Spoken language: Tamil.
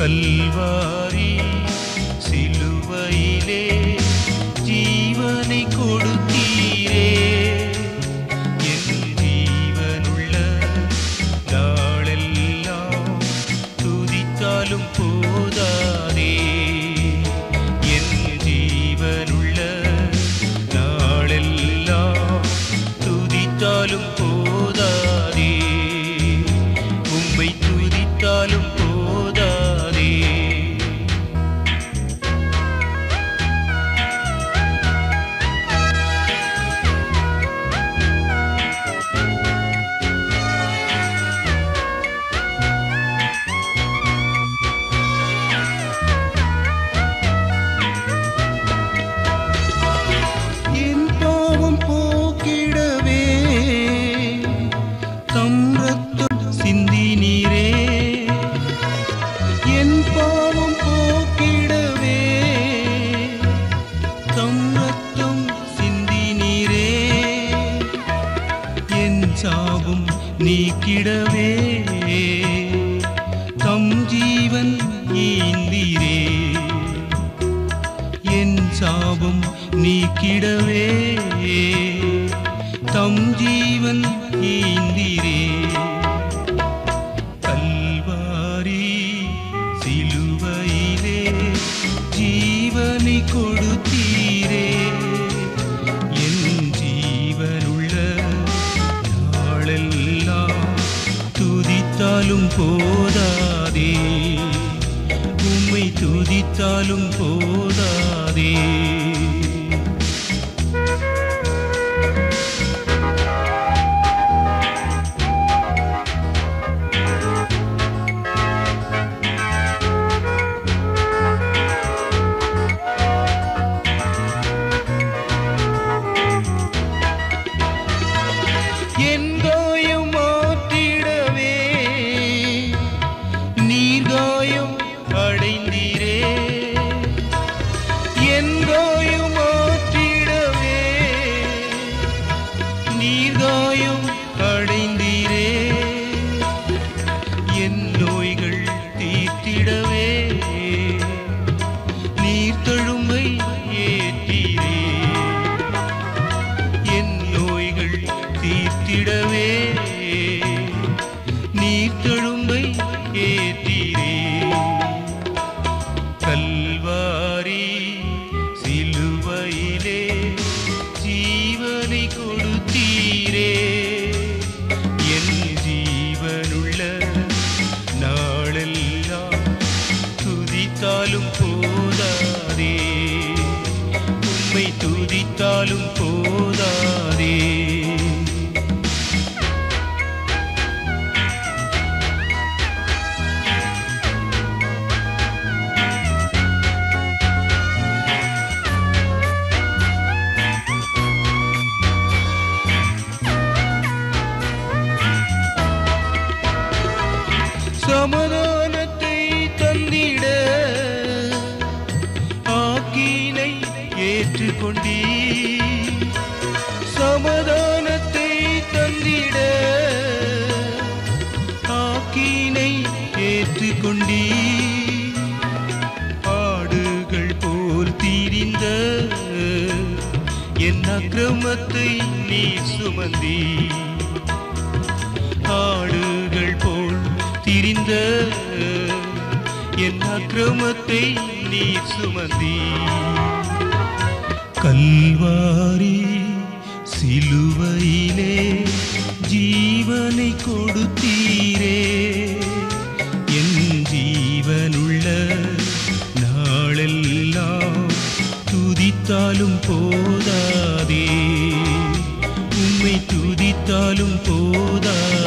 கல்வாரி சிலுவையிலே ஜீவனை கொடுத்தீரே என் ஜீவனுள்ள நாளெல்லாம் துதித்தாலும் போதாதே என் ஜீவனுள்ள நாளெல்லாம் துதித்தாலும் போதாதே உம்மை துதித்தாலும் போதாதே என் பாவம் போக்கிடவே தம் ரத்தம் சிந்தினீரே என் பாவம் போக்கிடவே தம் ரத்தம் சிந்தினீரே என் சாபம் நீக்கிடவே தம் ஜீவன் ஈந்தீரே என் சாபம் நீக்கிடவே தம் ஜீவன் ஈந்திரே கல்வாரி சிலுவையிலே ஜீவனை கொடுத்தீரே என் ஜீவனுள்ள நாளெல்லாம் துதித்தாலும் போதாதே உம்மை துதித்தாலும் போதாதே என் காயம் மாற்றிடவே நீர் காயம் அடைந்தீரே என் காயம் மாற்றிடவே நீர் காயம் அடைந்தீரே என் நோய்கள் தீர்த்திடவே நீர் தழும்பை ஏற்றீரே என் நோய்கள் தீர்த்திடவே நீர் தழும்பை ஏற்றீரே கல்வாரி சிலுவையிலே ஜீவனை கொடுத்தீரே என் ஜீவனுள்ள நாளெல்லாம் துதித்தாலும் போதாதே உம்மை துதித்தாலும் போதாதே சமாதானத்தை தந்திட ஆக்கினை ஏற்றுக்கொண்டீ சமாதானத்தை தந்திட ஆக்கினை ஏற்றுக்கொண்டீ ஆடுகள் போல் தீரிந்த என் அக்கிரமத்தை நீ சுமந்தீ ஆடுகள் போல் திரிந்த என் அக்கிரமத்தை நீ சுமந்தீ கல்வாரி சிலுவையிலே ஜீவனை கொடுத்தீரே என் ஜீவனுள்ள நாளெல்லாம் துதித்தாலும் போதாதே உம்மை துதித்தாலும் போதாதே